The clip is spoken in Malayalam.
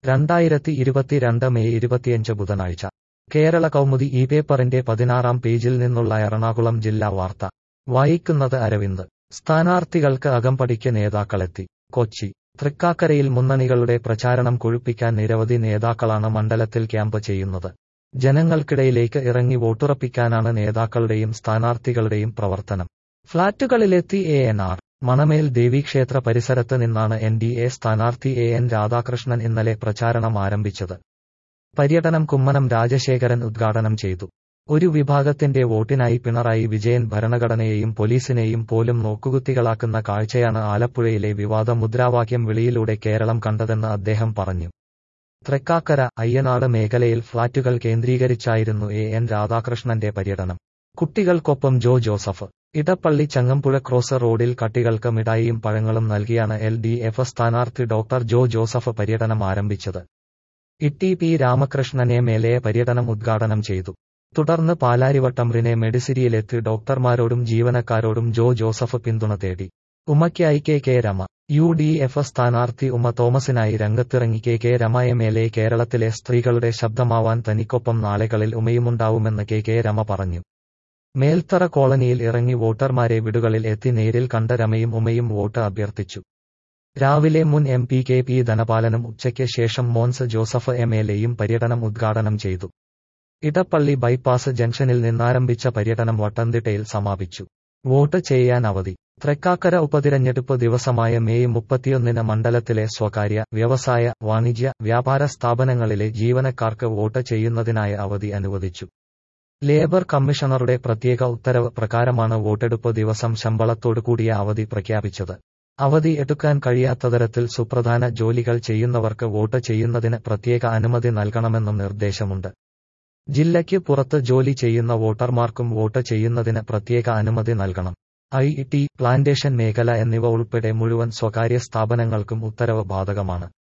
രണ്ടായിരത്തി ഇരുപത്തിരണ്ട് മെയ് ഇരുപത്തിയഞ്ച് ബുധനാഴ്ച കേരള കൗമുദി ഈ പേപ്പറിന്റെ പതിനാറാം പേജിൽ നിന്നുള്ള എറണാകുളം ജില്ലാ വാർത്ത വായിക്കുന്നത് അരവിന്ദ് സ്ഥാനാർത്ഥികൾക്ക് അകമ്പടിക്ക് നേതാക്കളെത്തി കൊച്ചി തൃക്കാക്കരയിൽ മുന്നണികളുടെ പ്രചാരണം കൊഴുപ്പിക്കാൻ നിരവധി നേതാക്കളാണ് മണ്ഡലത്തിൽ ക്യാമ്പ് ചെയ്യുന്നത് ജനങ്ങൾക്കിടയിലേക്ക് ഇറങ്ങി വോട്ടുറപ്പിക്കാനാണ് നേതാക്കളുടെയും സ്ഥാനാർത്ഥികളുടെയും പ്രവർത്തനം ഫ്ളാറ്റുകളിലെത്തി എ എൻ ആർ മണമേൽ ദേവീക്ഷേത്ര പരിസരത്ത് നിന്നാണ് എൻ ഡി എ സ്ഥാനാർത്ഥി എ എൻ രാധാകൃഷ്ണൻ ഇന്നലെ പ്രചാരണം ആരംഭിച്ചത് പര്യടനം കുമ്മനം രാജശേഖരൻ ഉദ്ഘാടനം ചെയ്തു ഒരു വിഭാഗത്തിന്റെ വോട്ടിനായി പിണറായി വിജയൻ ഭരണഘടനയെയും പോലീസിനെയും പോലും നോക്കുകുത്തികളാക്കുന്ന കാഴ്ചയാണ് ആലപ്പുഴയിലെ വിവാദ മുദ്രാവാക്യം വിളിയിലൂടെ കേരളം കണ്ടതെന്ന് അദ്ദേഹം പറഞ്ഞു തൃക്കാക്കര അയ്യനാട് മേഖലയിൽ ഫ്ളാറ്റുകൾ കേന്ദ്രീകരിച്ചായിരുന്നു എ എൻ രാധാകൃഷ്ണന്റെ പര്യടനം കുട്ടികൾക്കൊപ്പം ജോ ജോസഫ് ഇടപ്പള്ളി ചങ്ങമ്പുഴ ക്രോസ് റോഡിൽ കട്ടികൾക്ക് മിഠായിയും പഴങ്ങളും നൽകിയാണ് എൽ ഡി എഫ് സ്ഥാനാർത്ഥി ഡോക്ടർ ജോ ജോസഫ് പര്യടനം ആരംഭിച്ചത് ഇട്ടി പി രാമകൃഷ്ണനെ മേലെ പര്യടനം ഉദ്ഘാടനം ചെയ്തു തുടർന്ന് പാലാരിവട്ടം റിനെ മെഡിസിരിയിലെത്തി ഡോക്ടർമാരോടും ജീവനക്കാരോടും ജോ ജോസഫ് പിന്തുണ തേടി ഉമ്മയ്ക്കായി K K Rema U D F സ്ഥാനാർത്ഥി ഉമ്മ തോമസിനായി രംഗത്തിറങ്ങി K K Rema M L A കേരളത്തിലെ സ്ത്രീകളുടെ ശബ്ദമാവാൻ തനിക്കൊപ്പം നാളുകളിൽ ഉമയുമുണ്ടാവുമെന്ന് കെ കെ രമ പറഞ്ഞു മേൽത്തറ കോളനിയിൽ ഇറങ്ങി വോട്ടർമാരെ വീടുകളിൽ എത്തി നേരിൽ കണ്ട രമയും ഉമയും വോട്ട് അഭ്യർത്ഥിച്ചു രാവിലെ മുൻ എം പി കെ പി ധനപാലനും ഉച്ചയ്ക്ക് ശേഷം മോൻസ് ജോസഫ് എം എൽ എയും പര്യടനം ഉദ്ഘാടനം ചെയ്തു ഇടപ്പള്ളി ബൈപ്പാസ് ജംഗ്ഷനിൽ നിന്നാരംഭിച്ച പര്യടനം വട്ടംതിട്ടയിൽ സമാപിച്ചു വോട്ട് ചെയ്യാൻ അവധി തൃക്കാക്കര ഉപതിരഞ്ഞെടുപ്പ് ദിവസമായ മെയ് മുപ്പത്തിയൊന്നിന് മണ്ഡലത്തിലെ സ്വകാര്യ വ്യവസായ വാണിജ്യ വ്യാപാര സ്ഥാപനങ്ങളിലെ ജീവനക്കാർക്ക് വോട്ട് ചെയ്യുന്നതിനായ അവധി അനുവദിച്ചു ലേബർ കമ്മീഷണറുടെ പ്രത്യേക ഉത്തരവ് പ്രകാരമാണ് വോട്ടെടുപ്പ് ദിവസം ശമ്പളത്തോടു കൂടിയ അവധി പ്രഖ്യാപിച്ചത് അവധി എടുക്കാൻ കഴിയാത്ത തരത്തിൽ സുപ്രധാന ജോലികൾ ചെയ്യുന്നവർക്ക് വോട്ട് ചെയ്യുന്നതിന് പ്രത്യേക അനുമതി നൽകണമെന്നും നിർദ്ദേശമുണ്ട് ജില്ലയ്ക്ക് പുറത്ത് ജോലി ചെയ്യുന്ന വോട്ടർമാർക്കും വോട്ട് ചെയ്യുന്നതിന് പ്രത്യേക അനുമതി നൽകണം ഐ ടി പ്ലാന്റേഷൻ മേഖല എന്നിവ ഉൾപ്പെടെ മുഴുവൻ സ്വകാര്യ സ്ഥാപനങ്ങൾക്കും ഉത്തരവ് ബാധകമാണ്